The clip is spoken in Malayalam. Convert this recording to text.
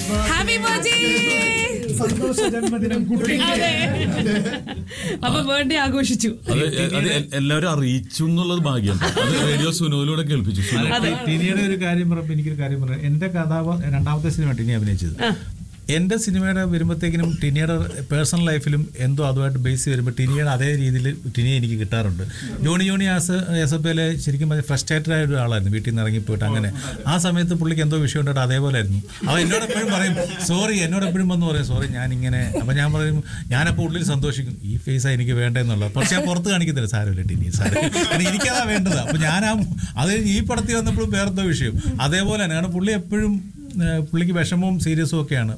ഹാപ്പി ബർത്ത്ഡേ സന്തോഷ ജന്മദിനം കുട്ടി അതെ അപ്പൊ ബർത്ത്ഡേ ആഘോഷിച്ചു അത് അത് എ- എല്ലാവരും അറിയിച്ചു എന്നുള്ളത് ഭാഗ്യം അത് റേഡിയോ സുനോയിലൂടെ കേൾപ്പിച്ചു സുനോ ടിനിയുടെ ഒരു കാര്യം പറയുമ്പോൾ എനിക്കൊരു കാര്യം പറയാം എന്റെ കഥാപ രണ്ടാമത്തെ സിനിമ ടിനി അഭിനയിച്ചത് എന്റെ സിനിമയുടെ വരുമ്പോഴത്തേക്കിനും ടിനിയുടെ പേഴ്സണൽ ലൈഫിലും എന്തോ അതുമായിട്ട് ബേസ് വരുമ്പോൾ ടിനിയുടെ അതേ രീതിയിൽ ടിനിയെ എനിക്ക് കിട്ടാറുണ്ട് Johnny Johnny as S F എയിലെ ശരിക്കും പറഞ്ഞാൽ ഫ്രസ്ട്രേറ്റഡ് ആയ ഒരാളായിരുന്നു വീട്ടിൽ നിന്ന് ഇറങ്ങിപ്പോയിട്ട് അങ്ങനെ ആ സമയത്ത് പുള്ളിക്ക് എന്തോ വിഷയം ഉണ്ടായിട്ട് അതേപോലെ ആയിരുന്നു അവൻ എന്നോട് എപ്പോഴും പറയും സോറി എന്നോട് എപ്പോഴും വന്ന് പറയും സോറി ഞാനിങ്ങനെ അപ്പം ഞാൻ പറയും ഞാനപ്പോൾ ഉള്ളിൽ സന്തോഷിക്കും ഈ ഫേസാണ് എനിക്ക് വേണ്ടതെന്നുള്ളത് പക്ഷെ ഞാൻ പുറത്ത് കാണിക്കത്തില്ല സാരമില്ല ടിനി സാരം കാരണം എനിക്കതാ വേണ്ടത് അപ്പം ഞാൻ ആ അത് ഈ പടത്തിൽ വന്നപ്പോഴും വേറെന്തോ വിഷയം അതേപോലെ തന്നെ കാരണം പുള്ളി എപ്പോഴും ഏഹ് പുള്ളിക്ക് വിഷമവും സീരിയസും ഒക്കെയാണ്